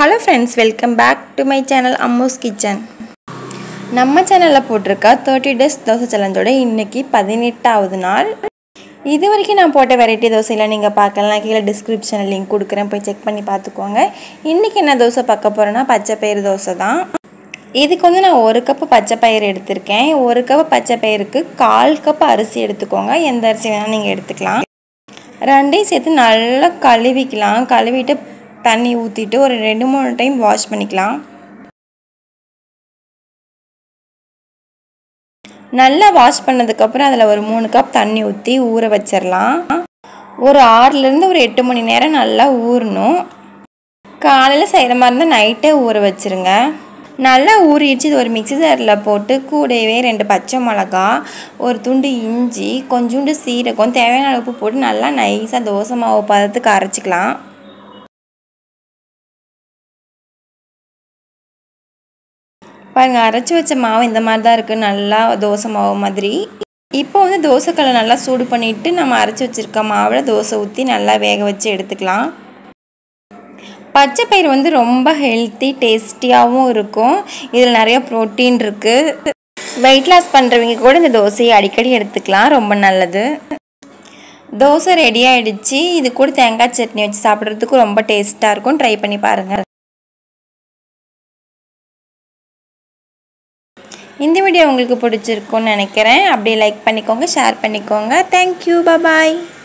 hello friends welcome back to my channel Ammu's kitchen நம்ம சேனலில் போட்டிருக்க தேர்ட்டி டேஸ் தோசை சேலஞ்சோட இன்றைக்கி பதினெட்டாவது நாள் இது வரைக்கும் நான் போட்ட வெரைட்டி தோசையில் நீங்கள் பார்க்கலாம் கீழே டிஸ்கிரிப்ஷனில் லிங்க் கொடுக்குறேன் போய் செக் பண்ணி பார்த்துக்கோங்க இன்றைக்கி என்ன தோசை பார்க்க போகிறேன்னா பச்சை பயிறு தோசை தான் இதுக்கு வந்து நான் ஒரு கப்பு பச்சை பயிறு எடுத்திருக்கேன் ஒரு கப்பு பச்சை பயிருக்கு கால் கப் அரிசி எடுத்துக்கோங்க எந்த அரிசி வேணாலும் நீங்கள் எடுத்துக்கலாம் ரெண்டையும் சேர்த்து நல்லா கழுவிக்கலாம் கழுவிட்டு தண்ணி ஊற்றிட்டு ஒரு ரெண்டு மூணு டைம் வாஷ் பண்ணிக்கலாம் நல்லா வாஷ் பண்ணதுக்கப்புறம் அதில் ஒரு மூணு கப் தண்ணி ஊற்றி ஊற வச்சிடலாம் ஒரு ஆறுலேருந்து ஒரு எட்டு மணி நேரம் நல்லா ஊறணும் காலையில் செய்கிற மாதிரி இருந்தால் நைட்டே ஊற வச்சுருங்க நல்லா ஊறிடுச்சு இது ஒரு மிக்சி ஜாரில் போட்டு கூடவே ரெண்டு பச்சை மிளகா ஒரு துண்டு இஞ்சி கொஞ்சோண்டு சீரகம் தேவையான உப்பு போட்டு நல்லா நைஸாக தோசை மாவு பதத்துக்கு அரைச்சிக்கலாம் பாருங்கள் அரைச்சி வச்ச மாவு இந்த மாதிரி தான் இருக்குது நல்லா தோசை மாவு மாதிரி இப்போ வந்து தோசைக்கல்லை நல்லா சூடு பண்ணிவிட்டு நம்ம அரைச்சி வச்சுருக்க மாவில் தோசை ஊற்றி நல்லா வேக வச்சு எடுத்துக்கலாம் பச்சை பயிர் வந்து ரொம்ப ஹெல்த்தி டேஸ்டியாகவும் இருக்கும் இதில் நிறைய ப்ரோட்டீன் இருக்குது வெயிட் லாஸ் பண்ணுறவங்க கூட இந்த தோசையை அடிக்கடி எடுத்துக்கலாம் ரொம்ப நல்லது தோசை ரெடி ஆகிடுச்சு இது கூட தேங்காய் சட்னி வச்சு சாப்பிட்றதுக்கு ரொம்ப டேஸ்ட்டாக இருக்கும் ட்ரை பண்ணி பாருங்கள் இந்த வீடியோ உங்களுக்கு பிடிச்சிருக்குன்னு நினைக்கிறேன் அப்படியே லைக் பண்ணிக்கோங்க ஷேர் பண்ணிக்கோங்க தேங்க்யூ பாய்